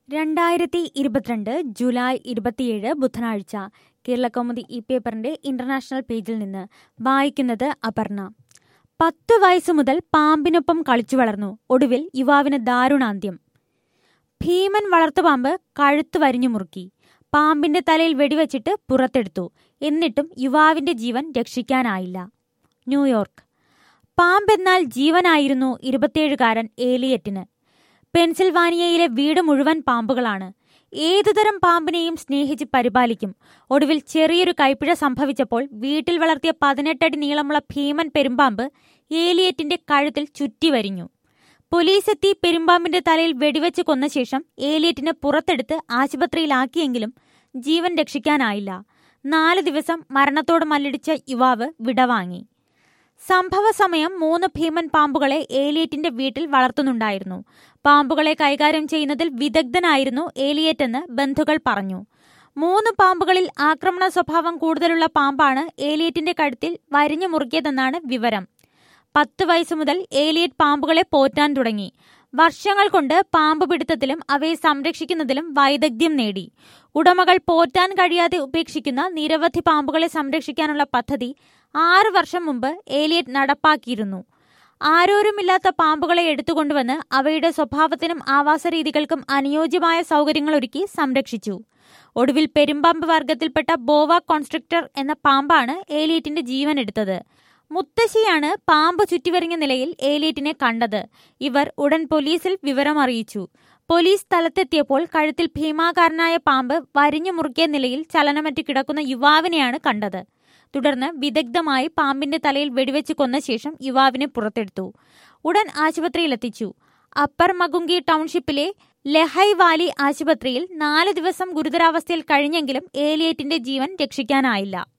രണ്ടായിരത്തി ഇരുപത്തിരണ്ട് ജൂലൈ ഇരുപത്തിയേഴ് ബുധനാഴ്ച കേരളകൗമുദി ഈ പേപ്പറിന്റെ ഇന്റർനാഷണൽ പേജിൽ നിന്ന് വായിക്കുന്നത് അപർണ പത്ത് വയസ്സു മുതൽ പാമ്പിനൊപ്പം കളിച്ചു വളർന്നു ഒടുവിൽ യുവാവിന് ദാരുണാന്ത്യം ഭീമൻ വളർത്തുപാമ്പ് കഴുത്തു വരിഞ്ഞു മുറുക്കി പാമ്പിന്റെ തലയിൽ വെടിവെച്ചിട്ട് പുറത്തെടുത്തു എന്നിട്ടും യുവാവിന്റെ ജീവൻ രക്ഷിക്കാനായില്ല ന്യൂയോർക്ക് പാമ്പെന്നാൽ ജീവനായിരുന്നു ഇരുപത്തിയേഴുകാരൻ ഏലിയറ്റിന് പെൻസിൽവാനിയയിലെ വീട് മുഴുവൻ പാമ്പുകളാണ് ഏതുതരം പാമ്പിനെയും സ്നേഹിച്ച് പരിപാലിക്കും ഒടുവിൽ ചെറിയൊരു കൈപ്പിഴ സംഭവിച്ചപ്പോൾ വീട്ടിൽ വളർത്തിയ പതിനെട്ടടി നീളമുള്ള ഭീമൻ പെരുമ്പാമ്പ് ഏലിയറ്റിന്റെ കഴുത്തിൽ ചുറ്റി വരിഞ്ഞു പോലീസ് എത്തി പെരുമ്പാമ്പിന്റെ തലയിൽ വെടിവെച്ച് കൊന്ന ശേഷം ഏലിയറ്റിനെ പുറത്തെടുത്ത് ആശുപത്രിയിലാക്കിയെങ്കിലും ജീവൻ രക്ഷിക്കാനായില്ല നാല് ദിവസം മരണത്തോട് മല്ലടിച്ച യുവാവ് വിടവാങ്ങി സംഭവ സമയം മൂന്ന് ഭീമൻ പാമ്പുകളെ ഏലിയറ്റിന്റെ വീട്ടിൽ വളർത്തുന്നുണ്ടായിരുന്നു പാമ്പുകളെ കൈകാര്യം ചെയ്യുന്നതിൽ വിദഗ്ധനായിരുന്നു ഏലിയറ്റ് എന്ന് ബന്ധുക്കൾ പറഞ്ഞു മൂന്ന് പാമ്പുകളിൽ ആക്രമണ സ്വഭാവം കൂടുതലുള്ള പാമ്പാണ് ഏലിയറ്റിന്റെ കഴുത്തിൽ വരിഞ്ഞു മുറുക്കിയതെന്നാണ് വിവരം പത്ത് വയസ്സ് മുതൽ ഏലിയറ്റ് പാമ്പുകളെ പോറ്റാൻ തുടങ്ങി വർഷങ്ങൾ കൊണ്ട് പാമ്പ് പിടുത്തത്തിലും അവയെ സംരക്ഷിക്കുന്നതിലും വൈദഗ്ധ്യം നേടി ഉടമകൾ പോറ്റാൻ കഴിയാതെ ഉപേക്ഷിക്കുന്ന നിരവധി പാമ്പുകളെ സംരക്ഷിക്കാനുള്ള പദ്ധതി ആറ് വർഷം മുമ്പ് ഏലിയറ്റ് നടപ്പാക്കിയിരുന്നു ആരോരുമില്ലാത്ത പാമ്പുകളെ എടുത്തുകൊണ്ടുവന്ന് അവയുടെ സ്വഭാവത്തിനും ആവാസരീതികൾക്കും അനുയോജ്യമായ സൗകര്യങ്ങൾ ഒരുക്കി സംരക്ഷിച്ചു ഒടുവിൽ പെരുമ്പാമ്പ് വർഗത്തിൽപ്പെട്ട ബോവ കോൺസ്ട്രക്ടർ എന്ന പാമ്പാണ് ഏലിയറ്റിന്റെ ജീവൻ എടുത്തത് മുത്തശ്ശിയാണ് പാമ്പ് ചുറ്റിവരിഞ്ഞ നിലയിൽ ഏലിയറ്റിനെ കണ്ടത് ഇവർ ഉടൻ പോലീസിൽ വിവരം അറിയിച്ചു പോലീസ് സ്ഥലത്തെത്തിയപ്പോൾ കഴുത്തിൽ ഭീമാകാരനായ പാമ്പ് വരിഞ്ഞു മുറുക്കിയ നിലയിൽ ചലനമറ്റ് കിടക്കുന്ന യുവാവിനെയാണ് കണ്ടത് തുടർന്ന് വിദഗ്ധമായി പാമ്പിന്റെ തലയിൽ വെടിവെച്ച് കൊന്ന ശേഷം യുവാവിനെ പുറത്തെടുത്തു ഉടൻ ആശുപത്രിയിലെത്തിച്ചു അപ്പർ മകുങ്കി ടൗൺഷിപ്പിലെ ലഹൈ വാലി ആശുപത്രിയിൽ നാല് ദിവസം ഗുരുതരാവസ്ഥയിൽ കഴിഞ്ഞെങ്കിലും ഏലിയറ്റിന്റെ ജീവൻ രക്ഷിക്കാനായില്ല